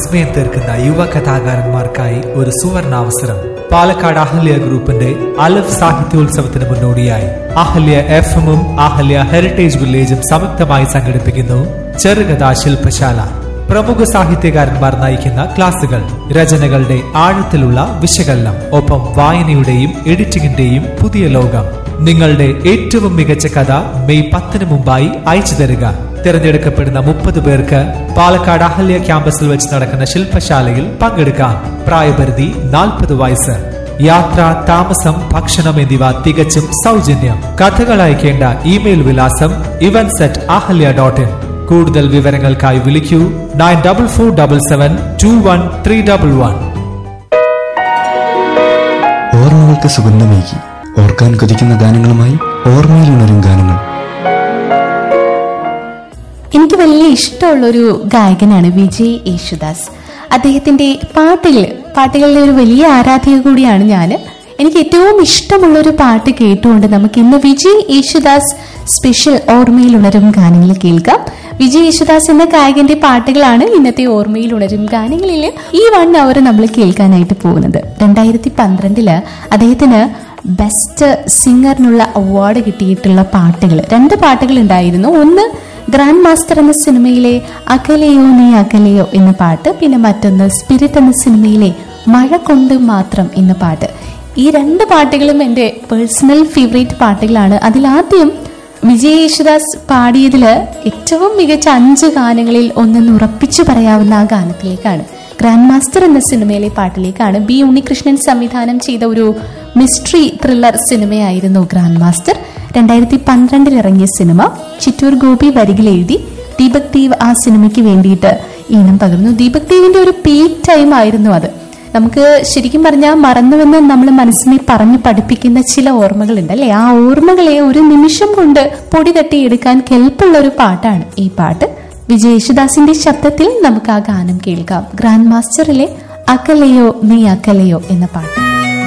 വിസ്മയം തീർക്കുന്ന യുവ കഥാകാരന്മാർക്കായി ഒരു സുവർണാവസരം പാലക്കാട് അഹല്യ ഗ്രൂപ്പിന്റെ അലഫ് സാഹിത്യോത്സവത്തിന് മുന്നോടിയായി അഹല്യ എഫ് എമ്മും അഹല്യ ഹെറിറ്റേജ് വില്ലേജും സംയുക്തമായി സംഘടിപ്പിക്കുന്നു ചെറുകഥാ ശില്പശാല പ്രമുഖ സാഹിത്യകാരന്മാർ നയിക്കുന്ന ക്ലാസുകൾ രചനകളുടെ ആഴത്തിലുള്ള വിശകലനം ഒപ്പം വായനയുടെയും എഡിറ്റിംഗിന്റെയും പുതിയ ലോകം നിങ്ങളുടെ ഏറ്റവും മികച്ച കഥ മെയ് പത്തിന് മുമ്പായി അയച്ചു തരിക തിരഞ്ഞെടുക്കപ്പെടുന്ന മുപ്പത് പേർക്ക് പാലക്കാട് അഹല്യ ക്യാമ്പസിൽ വെച്ച് നടക്കുന്ന ശില്പശാലയിൽ പങ്കെടുക്കാം പ്രായപരിധി നാൽപ്പത് വയസ്സ് യാത്ര താമസം ഭക്ഷണം എന്നിവ തികച്ചും സൗജന്യം കഥകൾ അയക്കേണ്ട ഇമെയിൽ വിലാസം evans at Ahalya dot in കൂടുതൽ വിവരങ്ങൾക്കായി വിളിക്കൂ nine double four double seven two one three double one ഓർമ്മകൾക്ക് സുഗന്ധമേകി ഓർക്കാൻ കൊതിക്കുന്ന ഗാനങ്ങളുമായി ഓർമ്മയിൽ ഉണരും ഗാനങ്ങൾ എനിക്ക് വലിയ ഇഷ്ടമുള്ളൊരു ഗായകനാണ് വിജയ് യേശുദാസ് അദ്ദേഹത്തിന്റെ പാട്ടുകൾ പാട്ടുകളിലെ ഒരു വലിയ ആരാധിക കൂടിയാണ് ഞാൻ എനിക്ക് ഏറ്റവും ഇഷ്ടമുള്ള ഒരു പാട്ട് കേട്ടുകൊണ്ട് നമുക്ക് ഇന്ന് വിജയ് യേശുദാസ് സ്പെഷ്യൽ ഓർമ്മയിൽ ഉണരും ഗാനങ്ങൾ കേൾക്കാം വിജയ് യേശുദാസ് എന്ന ഗായകന്റെ പാട്ടുകളാണ് ഇന്നത്തെ ഓർമ്മയിൽ ഉണരും ഗാനങ്ങളിൽ ഈ വൺ അവർ നമ്മൾ കേൾക്കാനായിട്ട് പോകുന്നത് രണ്ടായിരത്തി പന്ത്രണ്ടില് അദ്ദേഹത്തിന് ബെസ്റ്റ് സിംഗറിനുള്ള അവാർഡ് കിട്ടിയിട്ടുള്ള പാട്ടുകൾ രണ്ട് പാട്ടുകൾ ഉണ്ടായിരുന്നു ഒന്ന് ഗ്രാൻഡ് മാസ്റ്റർ എന്ന സിനിമയിലെ അകലെയോ നീ അകലെയോ എന്ന പാട്ട് പിന്നെ മറ്റൊന്ന് സ്പിരിറ്റ് എന്ന സിനിമയിലെ മഴ കൊണ്ട് മാത്രം എന്ന പാട്ട് ഈ രണ്ട് പാട്ടുകളും എൻ്റെ പേഴ്സണൽ ഫേവറേറ്റ് പാട്ടുകളാണ് അതിലാദ്യം വിജയ് യേശുദാസ് പാടിയതില് ഏറ്റവും മികച്ച അഞ്ച് ഗാനങ്ങളിൽ ഒന്നെന്ന് ഉറപ്പിച്ചു പറയാവുന്ന ആ ഗാനത്തിലേക്കാണ് ഗ്രാൻഡ് മാസ്റ്റർ എന്ന സിനിമയിലെ പാട്ടിലേക്കാണ് ബി ഉണ്ണികൃഷ്ണൻ സംവിധാനം ചെയ്ത ഒരു മിസ്റ്ററി ത്രില്ലർ സിനിമയായിരുന്നു ഗ്രാൻഡ് മാസ്റ്റർ രണ്ടായിരത്തി പന്ത്രണ്ടിൽ ഇറങ്ങിയ സിനിമ ചിറ്റൂർ ഗോപി വരികൾ എഴുതി ദീപക് ദേവ് ആ സിനിമയ്ക്ക് വേണ്ടിയിട്ട് ഈണം പകർന്നു ദീപക് ദേവിന്റെ ഒരു പീക്ക് ടൈം ആയിരുന്നു അത് നമുക്ക് ശരിക്കും പറഞ്ഞാൽ മറന്നുവെന്ന് നമ്മൾ മനസ്സിനെ പറഞ്ഞു പഠിപ്പിക്കുന്ന ചില ഓർമ്മകളുണ്ട് അല്ലെ ആ ഓർമ്മകളെ ഒരു നിമിഷം കൊണ്ട് പൊടി തട്ടിയെടുക്കാൻ കെൽപ്പുള്ള ഒരു പാട്ടാണ് ഈ പാട്ട് വിജയ് യേശുദാസിന്റെ ശബ്ദത്തിൽ നമുക്ക് ആ ഗാനം കേൾക്കാം ഗ്രാൻഡ് മാസ്റ്ററിലെ അകലെയോ നീ അകലെയോ എന്ന പാട്ട്